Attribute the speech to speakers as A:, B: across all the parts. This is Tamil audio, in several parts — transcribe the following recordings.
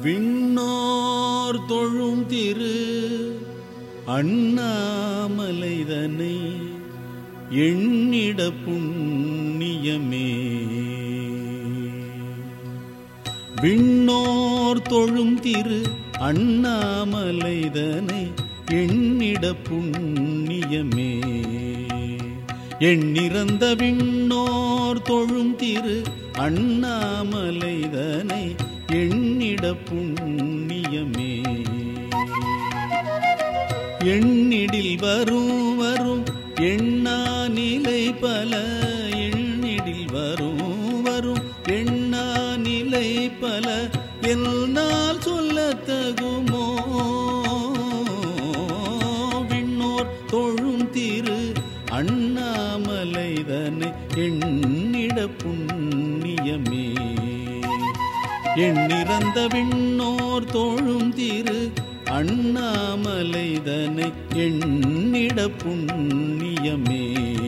A: விண்ணோர் தொழும் திரு அண்ணாமலைதனை எண்ணிட புண்ணியமே விண்ணோர் தொழும் திரு அண்ணாமலைதனை எண்ணிட புண்ணியமே எண்ணிறந்த விண்ணோர் தொழும் திரு அண்ணாமலைதனை எண்ணிட புண்ணியமே எண்ணிடில் வரும் வரும் எண்ணா நிலை பல எண்ணிடில் வரும் வரும் எண்ணா நிலை பல என்னால் சொல்லத்தகுமோ விண்ணோர் தொழும் திரு அண்ணாமலைதனை எண்ணிட புண்ணியமே எண்ணிறந்த விண்ணோர் தோழும் திரு அண்ணாமலைதனை எண்ணிட புண்ணியமே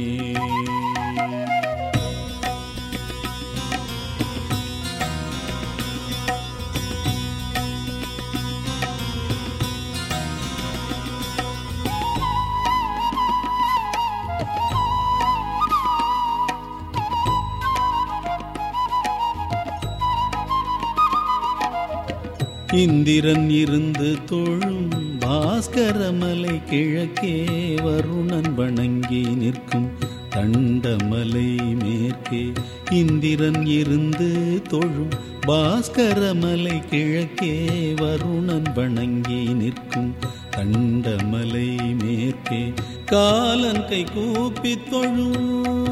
A: இந்திரன் இருந்து தொழும் பாஸ்கரமலை கிழக்கே வருணன் வணங்கி நிற்கும் தண்டமலை மேற்கே இந்திரன் இருந்து தொழும் பாஸ்கரமலை கிழக்கே வருணன் வணங்கி நிற்கும் தண்டமலை மேற்கே காலன் கை கூப்பி தொழும்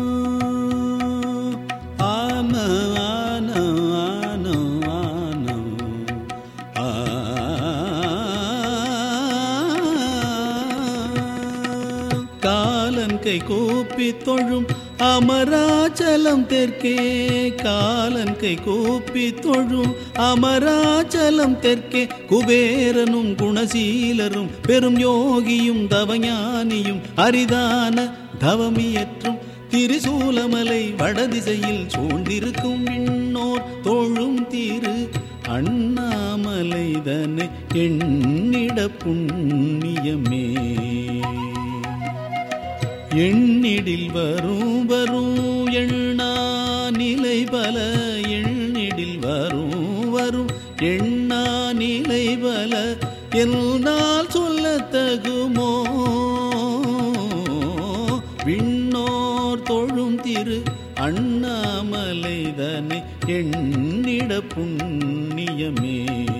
A: ஆன ஆன ஆன ஆன காலன் கை கூப்பி தொழும் அமராச்சலம் தெற்கே காலன் கை கூப்பி தொழும் அமராச்சலம் தெற்கே குபேரனும் குணசீலரும் பெரும் யோகியும் தவஞானியும் அரிதான தவமியற்றும் திரிசூலமலை வடதிசையில் சூழ்ந்திருக்கும் விண்ணோர் தோழும் திரு அண்ணாமலைதனை எண்ணிட புண்ணியமே எண்ணிடில் வரும் வரும் எண்ணா நிலை பல எண்ணிடில் வரும் வரும் எண்ணா நிலை பல என்னால் சொல்லத்தகுமோ விண்ணோர் தொழும் திரு அண்ணாமலைதனை எண்ணிட புண்ணியமே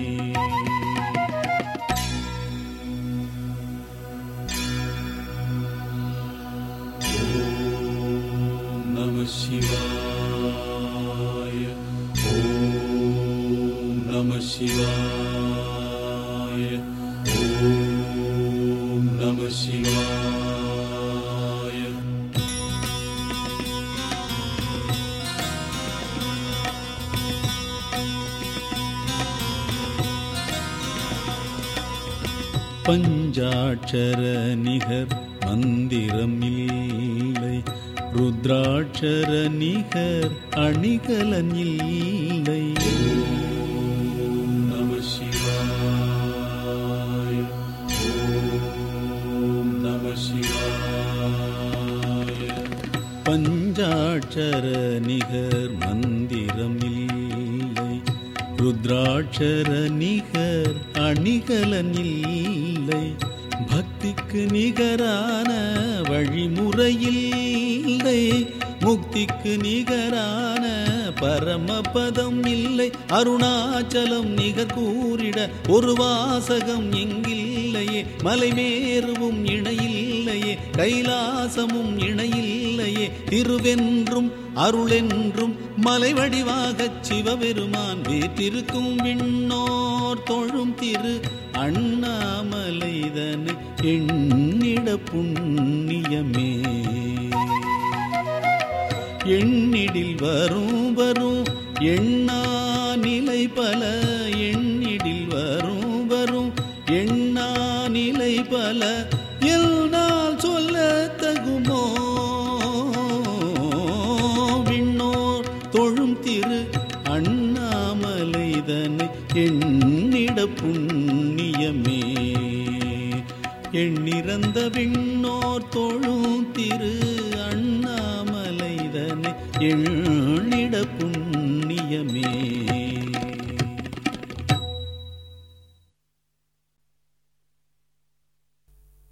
A: நம சிவாய ஓம் நம சிவாய ஓம் நம சிவாய பஞ்சாட்சர நிகர் மந்திரம் இல்லை ருத்ராட்சர நிகர் அணிகலன் இல்லை நம சிவாய ஓம் நம சிவாய பஞ்சாட்சர நிகர் மந்திரம் இல்லை ருத்ராட்சர நிகர் அணிகலன் இல்லை பக்திக்கு நிகரான வழிமுறையில்லை முக்திக்கு நிகரான பரமபதம் இல்லை அருணாச்சலம் நிகர் கூறிட ஒரு வாசகம் எங்கில்லையே மலைமேறுவும் இணையில்லையே கைலாசமும் இணையில்லையே திருவென்றும் அருளென்றும் மலை வடிவாகச் சிவபெருமான் வீற்றிருக்கும் விண்ணோர் தொழும் திரு அண்ணாமலைதனை எண்ணிட புண்ணியமே எண்ணிடில் வரும் வரும் எண்ணா நிலை பல எண்ணிடில் வரும் வரும் எண்ணா நிலை பல எல்னால் சொல்ல தகுமோ விண்ணோர் தொழும் திரு அண்ணாமலைதனை எண்ணி எண்ணிறந்த விண்ணோர் தொழும் திரு அண்ணாமலைதனை எண்ணிட புண்ணியமே